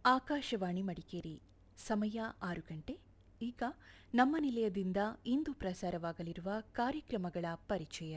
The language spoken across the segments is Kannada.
ಆಕಾಶವಾಣಿ ಮಡಿಕೇರಿ ಸಮಯ ಆರು ಗಂಟೆ ಈಗ ನಮ್ಮ ನಿಲಯದಿಂದ ಇಂದು ಪ್ರಸಾರವಾಗಲಿರುವ ಕಾರ್ಯಕ್ರಮಗಳ ಪರಿಚಯ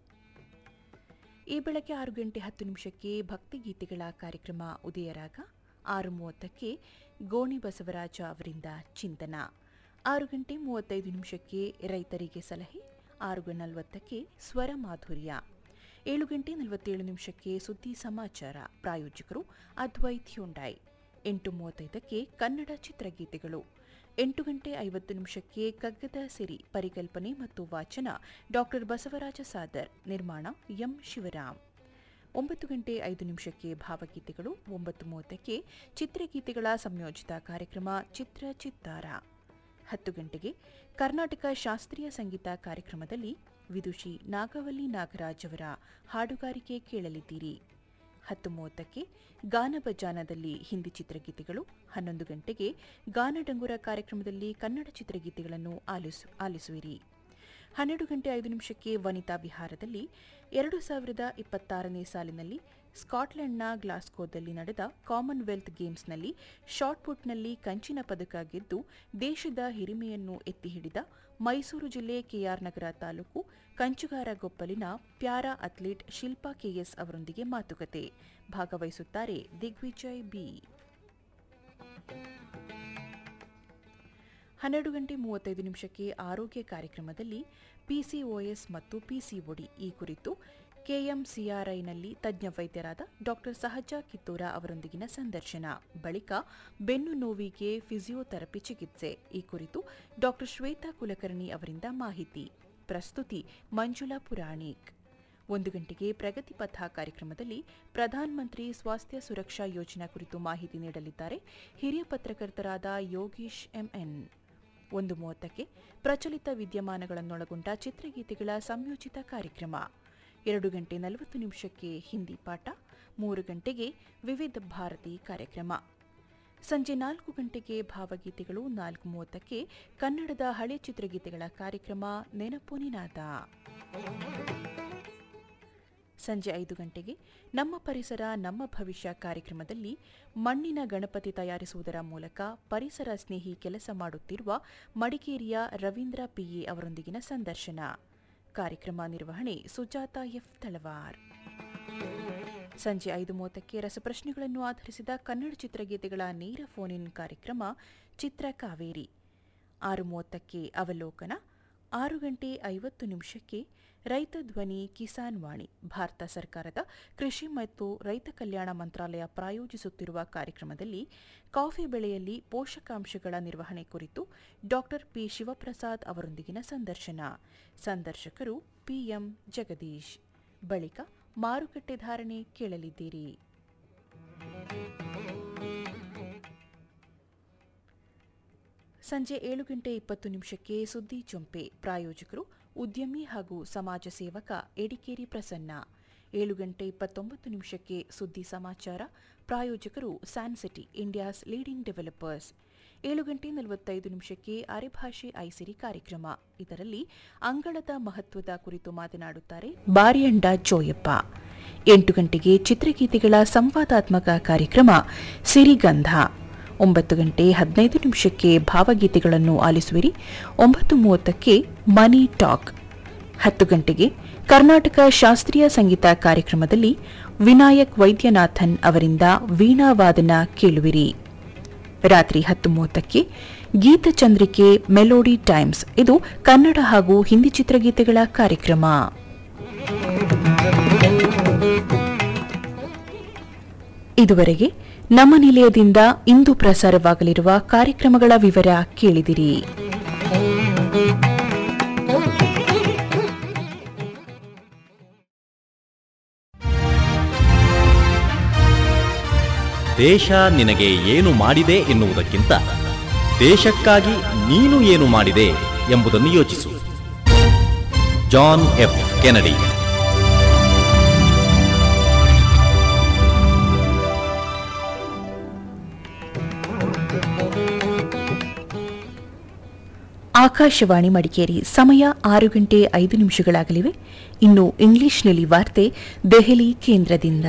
ಈ ಬೆಳಗ್ಗೆ ಆರು ಗಂಟೆ ಹತ್ತು ನಿಮಿಷಕ್ಕೆ ಭಕ್ತಿಗೀತೆಗಳ ಕಾರ್ಯಕ್ರಮ ಉದಯರಾಗ ಆರು ಮೂವತ್ತಕ್ಕೆ ಗೋಣಿ ಬಸವರಾಜ ಅವರಿಂದ ಚಿಂತನ ಆರು ಗಂಟೆ ಮೂವತ್ತೈದು ನಿಮಿಷಕ್ಕೆ ರೈತರಿಗೆ ಸಲಹೆ ಆರು ನಲವತ್ತಕ್ಕೆ ಸ್ವರ ಮಾಧುರ್ಯ ಏಳು ಗಂಟೆ ನಲವತ್ತೇಳು ನಿಮಿಷಕ್ಕೆ ಸುದ್ದಿ ಸಮಾಚಾರ ಪ್ರಾಯೋಜಕರು ಅದ್ವೈತ್ ಹ್ಯುಂಡಾಯ್ ಎಂಟು ಮೂವತ್ತೈದಕ್ಕೆ ಕನ್ನಡ ಚಿತ್ರಗೀತೆಗಳು ಎಂಟು ಗಂಟೆ ಐವತ್ತು ನಿಮಿಷಕ್ಕೆ ಕಗ್ಗದ ಸಿರಿ ಪರಿಕಲ್ಪನೆ ಮತ್ತು ವಾಚನ ಡಾಕ್ಟರ್ ಬಸವರಾಜ ಸಾದರ್ ನಿರ್ಮಾಣ ಎಂ ಶಿವರಾಮ್ ಒಂಬತ್ತು ಗಂಟೆ ಐದು ನಿಮಿಷಕ್ಕೆ ಭಾವಗೀತೆಗಳು ಒಂಬತ್ತು ಮೂವತ್ತಕ್ಕೆ ಚಿತ್ರಗೀತೆಗಳ ಸಂಯೋಜಿತ ಕಾರ್ಯಕ್ರಮ ಚಿತ್ರ ಚಿತ್ತಾರ ಹತ್ತು ಗಂಟೆಗೆ ಕರ್ನಾಟಕ ಶಾಸ್ತ್ರೀಯ ಸಂಗೀತ ಕಾರ್ಯಕ್ರಮದಲ್ಲಿ ವಿದುಷಿ ನಾಗವಲ್ಲಿ ನಾಗರಾಜ್ ಅವರ ಹಾಡುಗಾರಿಕೆ ಕೇಳಲಿದ್ದೀರಿ ಹತ್ತು ಮೂವತ್ತಕ್ಕೆ ಗಾನಭಜಾನದಲ್ಲಿ ಹಿಂದಿ ಚಿತ್ರಗೀತೆಗಳು ಹನ್ನೊಂದು ಗಂಟೆಗೆ ಗಾನಡಂಗುರ ಕಾರ್ಯಕ್ರಮದಲ್ಲಿ ಕನ್ನಡ ಚಿತ್ರಗೀತೆಗಳನ್ನು ಆಲಿಸು ಆಲಿಸುವಿರಿ ಹನ್ನೆರಡು ಗಂಟೆ ಐದು ನಿಮಿಷಕ್ಕೆ ವನಿತಾ ವಿಹಾರದಲ್ಲಿ ಎರಡು ಸಾವಿರದ ಇಪ್ಪತ್ತಾರನೇ ಸಾಲಿನಲ್ಲಿ ಸ್ಕಾಟ್ಲೆಂಡ್ನ ಗ್ಲಾಸ್ಕೋದಲ್ಲಿ ನಡೆದ ಕಾಮನ್ವೆಲ್ತ್ ಗೇಮ್ಸ್ನಲ್ಲಿ ಶಾಟ್ಪುಟ್ನಲ್ಲಿ ಕಂಚಿನ ಪದಕ ಗೆದ್ದು ದೇಶದ ಹಿರಿಮೆಯನ್ನು ಎತ್ತಿ ಹಿಡಿದ ಮೈಸೂರು ಜಿಲ್ಲೆ ಕೆಆರ್ ನಗರ ತಾಲೂಕು ಕಂಚುಗಾರಗೊಪ್ಪಲಿನ ಪ್ಯಾರಾ ಅಥ್ಲೀಟ್ ಶಿಲ್ಪಾ ಕೆಎಸ್ ಅವರೊಂದಿಗೆ ಮಾತುಕತೆ ಭಾಗವಹಿಸುತ್ತಾರೆ ದಿಗ್ವಿಜಯ್ ಬಿ ಹನ್ನೆರಡು ಗಂಟೆ ಮೂವತ್ತೈದು ನಿಮಿಷಕ್ಕೆ ಆರೋಗ್ಯ ಕಾರ್ಯಕ್ರಮದಲ್ಲಿ ಪಿಸಿಒಎಸ್ ಮತ್ತು ಪಿಸಿಒಡಿ ಈ ಕುರಿತು ಕೆಎಂಸಿಆರ್ಐನಲ್ಲಿ ತಜ್ಞ ವೈದ್ಯರಾದ ಡಾಕ್ಟರ್ ಸಹಜ ಕಿತ್ತೂರ ಅವರೊಂದಿಗಿನ ಸಂದರ್ಶನ ಬಳಿಕ ಬೆನ್ನು ನೋವಿಗೆ ಫಿಸಿಯೋಥೆರಪಿ ಚಿಕಿತ್ಸೆ ಈ ಕುರಿತು ಡಾಕ್ಟರ್ ಶ್ವೇತಾ ಕುಲಕರ್ಣಿ ಅವರಿಂದ ಮಾಹಿತಿ ಪ್ರಸ್ತುತಿ ಮಂಜುಳಾ ಪುರಾಣಿಕ್ ಒಂದು ಗಂಟೆಗೆ ಪ್ರಗತಿ ಪಥ ಕಾರ್ಯಕ್ರಮದಲ್ಲಿ ಪ್ರಧಾನಮಂತ್ರಿ ಸ್ವಾಸ್ಥ್ಯ ಸುರಕ್ಷಾ ಯೋಜನಾ ಕುರಿತು ಮಾಹಿತಿ ನೀಡಲಿದ್ದಾರೆ ಹಿರಿಯ ಪತ್ರಕರ್ತರಾದ ಯೋಗೀಶ್ ಎಂಎನ್ ಒಂದು ಮೂವತ್ತಕ್ಕೆ ಪ್ರಚಲಿತ ವಿದ್ಯಮಾನಗಳನ್ನೊಳಗೊಂಡ ಚಿತ್ರಗೀತೆಗಳ ಸಂಯೋಜಿತ ಕಾರ್ಯಕ್ರಮ ಎರಡು ಗಂಟೆ ನಲವತ್ತು ನಿಮಿಷಕ್ಕೆ ಹಿಂದಿ ಪಾಠ ಮೂರು ಗಂಟೆಗೆ ವಿವಿಧ ಭಾರತಿ ಕಾರ್ಯಕ್ರಮ ಸಂಜೆ ನಾಲ್ಕು ಗಂಟೆಗೆ ಭಾವಗೀತೆಗಳು ನಾಲ್ಕು ಮೂವತ್ತಕ್ಕೆ ಕನ್ನಡದ ಹಳೆ ಚಿತ್ರಗೀತೆಗಳ ಕಾರ್ಯಕ್ರಮ ನೆನಪು ನಿನಾದ ಸಂಜೆ ಐದು ಗಂಟೆಗೆ ನಮ್ಮ ಪರಿಸರ ನಮ್ಮ ಭವಿಷ್ಯ ಕಾರ್ಯಕ್ರಮದಲ್ಲಿ ಮಣ್ಣಿನ ಗಣಪತಿ ತಯಾರಿಸುವುದರ ಮೂಲಕ ಪರಿಸರ ಸ್ನೇಹಿ ಕೆಲಸ ಮಾಡುತ್ತಿರುವ ಮಡಿಕೇರಿಯ ರವೀಂದ್ರ ಪಿಎ ಅವರೊಂದಿಗಿನ ಸಂದರ್ಶನ ಕಾರ್ಯಕ್ರಮ ನಿರ್ವಹಣೆ ಸುಜಾತ ಎಫ್ ತಳವಾರ್ ಸಂಜೆ ಐದು ಮೂವತ್ತಕ್ಕೆ ರಸಪ್ರಶ್ನೆಗಳನ್ನು ಆಧರಿಸಿದ ಕನ್ನಡ ಚಿತ್ರಗೀತೆಗಳ ನೇರ ಫೋನ್ ಇನ್ ಕಾರ್ಯಕ್ರಮ ಚಿತ್ರ ಕಾವೇರಿ ಆರು ಮೂವತ್ತಕ್ಕೆ ಅವಲೋಕನ ಆರು ಗಂಟೆ ಐವತ್ತು ನಿಮಿಷಕ್ಕೆ ರೈತ ಧ್ವನಿ ಕಿಸಾನ್ ವಾಣಿ ಭಾರತ ಸರ್ಕಾರದ ಕೃಷಿ ಮತ್ತು ರೈತ ಕಲ್ಯಾಣ ಮಂತ್ರಾಲಯ ಪ್ರಾಯೋಜಿಸುತ್ತಿರುವ ಕಾರ್ಯಕ್ರಮದಲ್ಲಿ ಕಾಫಿ ಬೆಳೆಯಲ್ಲಿ ಪೋಷಕಾಂಶಗಳ ನಿರ್ವಹಣೆ ಕುರಿತು ಡಾಕ್ಟರ್ ಪಿ ಶಿವಪ್ರಸಾದ್ ಅವರೊಂದಿಗಿನ ಸಂದರ್ಶನ ಸಂದರ್ಶಕರು ಪಿಎಂ ಜಗದೀಶ್ ಬಳಿಕ ಮಾರುಕಟ್ಟೆ ಧಾರಣೆ ಕೇಳಲಿದ್ದೀರಿ ಸಂಜೆ ಏಳು ಗಂಟೆ ಇಪ್ಪತ್ತು ನಿಮಿಷಕ್ಕೆ ಸುದ್ದಿ ಚೊಂಪೆ ಪ್ರಾಯೋಜಕರು ಉದ್ಯಮಿ ಹಾಗೂ ಸಮಾಜ ಸೇವಕ ಎಡಿಕೇರಿ ಪ್ರಸನ್ನ ಏಳು ಗಂಟೆ ಇಪ್ಪತ್ತೊಂಬತ್ತು ನಿಮಿಷಕ್ಕೆ ಸುದ್ದಿ ಸಮಾಚಾರ ಪ್ರಾಯೋಜಕರು ಸ್ಯಾನ್ಸಿಟಿ ಇಂಡಿಯಾಸ್ ಲೀಡಿಂಗ್ ಡೆವಲಪರ್ಸ್ ಏಳು ಗಂಟೆ ನಲವತ್ತೈದು ನಿಮಿಷಕ್ಕೆ ಅರೆಭಾಷೆ ಐಸಿರಿ ಕಾರ್ಯಕ್ರಮ ಇದರಲ್ಲಿ ಅಂಗಳದ ಮಹತ್ವದ ಕುರಿತು ಮಾತನಾಡುತ್ತಾರೆ ಬಾರಿಯಂಡ ಜೋಯಪ್ಪ ಎಂಟು ಗಂಟೆಗೆ ಚಿತ್ರಗೀತೆಗಳ ಸಂವಾದಾತ್ಮಕ ಕಾರ್ಯಕ್ರಮ ಸಿರಿಗಂಧ ಒಂಬತ್ತು ಗಂಟೆ ಹದಿನೈದು ನಿಮಿಷಕ್ಕೆ ಭಾವಗೀತೆಗಳನ್ನು ಆಲಿಸುವಿರಿ ಒಂಬತ್ತು ಮೂವತ್ತಕ್ಕೆ ಮನಿ ಟಾಕ್ ಹತ್ತು ಗಂಟೆಗೆ ಕರ್ನಾಟಕ ಶಾಸ್ತ್ರೀಯ ಸಂಗೀತ ಕಾರ್ಯಕ್ರಮದಲ್ಲಿ ವಿನಾಯಕ್ ವೈದ್ಯನಾಥನ್ ಅವರಿಂದ ವೀಣಾವಾದನ ಕೇಳುವಿರಿ ರಾತ್ರಿ ಹತ್ತು ಮೂವತ್ತಕ್ಕೆ ಗೀತಚಂದ್ರಿಕೆ ಮೆಲೋಡಿ ಟೈಮ್ಸ್ ಇದು ಕನ್ನಡ ಹಾಗೂ ಹಿಂದಿ ಚಿತ್ರಗೀತೆಗಳ ಕಾರ್ಯಕ್ರಮ ಇದುವರೆಗೆ ನಮ್ಮ ನಿಲಯದಿಂದ ಇಂದು ಪ್ರಸಾರವಾಗಲಿರುವ ಕಾರ್ಯಕ್ರಮಗಳ ವಿವರ ಕೇಳಿದಿರಿ ದೇಶ ನಿನಗೆ ಏನು ಮಾಡಿದೆ ಎನ್ನುವುದಕ್ಕಿಂತ ದೇಶಕ್ಕಾಗಿ ನೀನು ಏನು ಮಾಡಿದೆ ಎಂಬುದನ್ನು ಯೋಚಿಸು John F Kennedy Akashvani Madikeri ಸಮಯ ಆರು ಗಂಟೆ ಐದು ನಿಮಿಷಗಳಾಗಲಿವೆ ಇನ್ನು ಇಂಗ್ಲಿಷ್ನಲ್ಲಿ ವಾರ್ತೆ ದೆಹಲಿ ಕೇಂದ್ರದಿಂದ